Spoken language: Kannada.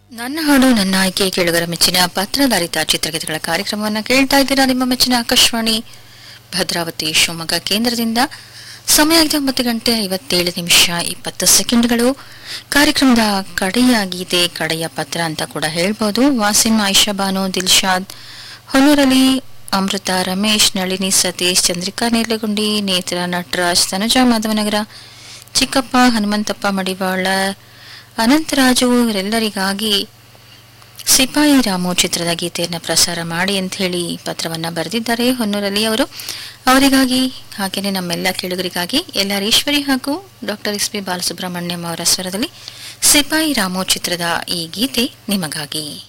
ನನ್ನ ಹಾಡು ನನ್ನ ಆಯ್ಕೆ ಕೇಳುಗರ ಮೆಚ್ಚಿನ ಪತ್ರಧಾರಿತ ಚಿತ್ರಗೀತೆಗಳ ಕಾರ್ಯಕ್ರಮವನ್ನು ಕೇಳ್ತಾ ಇದ್ದೀರಾ ನಿಮ್ಮ ಮೆಚ್ಚಿನ ಆಕಾಶವಾಣಿ ಭದ್ರಾವತಿ ಶಿವಮೊಗ್ಗ ಕೇಂದ್ರದಿಂದ ಸಮಯ ಆಗಿದೆ ಒಂಬತ್ತು ಗಂಟೆ ಐವತ್ತೇಳು ನಿಮಿಷ ಇಪ್ಪತ್ತು ಸೆಕೆಂಡ್ಗಳು ಕಾರ್ಯಕ್ರಮದ ಕಡೆಯ ಗೀತೆ ಕಡೆಯ ಪತ್ರ ಅಂತ ಕೂಡ ಹೇಳ್ಬೋದು ವಾಸಿಂ ಆಯಿಷಾ ಬಾನು ದಿಲ್ಶಾದ್ ಹೊನ್ನೂರಲ್ಲಿ ಅಮೃತ ರಮೇಶ್ ನಳಿನಿ ಸತೀಶ್ ಚಂದ್ರಿಕಾ ನೇರ್ಲಗುಂಡಿ ನೇತ್ರ ನಟರಾಜ್ ತನುಜಾ ಮಾಧವನಗರ ಚಿಕ್ಕಪ್ಪ ಹನುಮಂತಪ್ಪ ಮಡಿವಾಳ ಅನಂತರಾಜು ಇವರೆಲ್ಲರಿಗಾಗಿ ಸಿಪಾಯಿ ರಾಮು ಚಿತ್ರದ ಗೀತೆಯನ್ನು ಪ್ರಸಾರ ಮಾಡಿ ಅಂತ ಹೇಳಿ ಪತ್ರವನ್ನ ಬರೆದಿದ್ದಾರೆ ಹೊನ್ನೂರಲ್ಲಿ ಅವರು ಅವರಿಗಾಗಿ ಹಾಗೆಯೇ ನಮ್ಮೆಲ್ಲ ಕೇಳುಗರಿಗಾಗಿ ಎಲ್ ಈಶ್ವರಿ ಹಾಗೂ ಡಾಕ್ಟರ್ ಎಸ್ ಪಿ ಬಾಲಸುಬ್ರಹ್ಮಣ್ಯಂ ಅವರ ಸ್ವರದಲ್ಲಿ ಸಿಪಾಯಿ ರಾಮು ಚಿತ್ರದ ಈ ಗೀತೆ ನಿಮಗಾಗಿ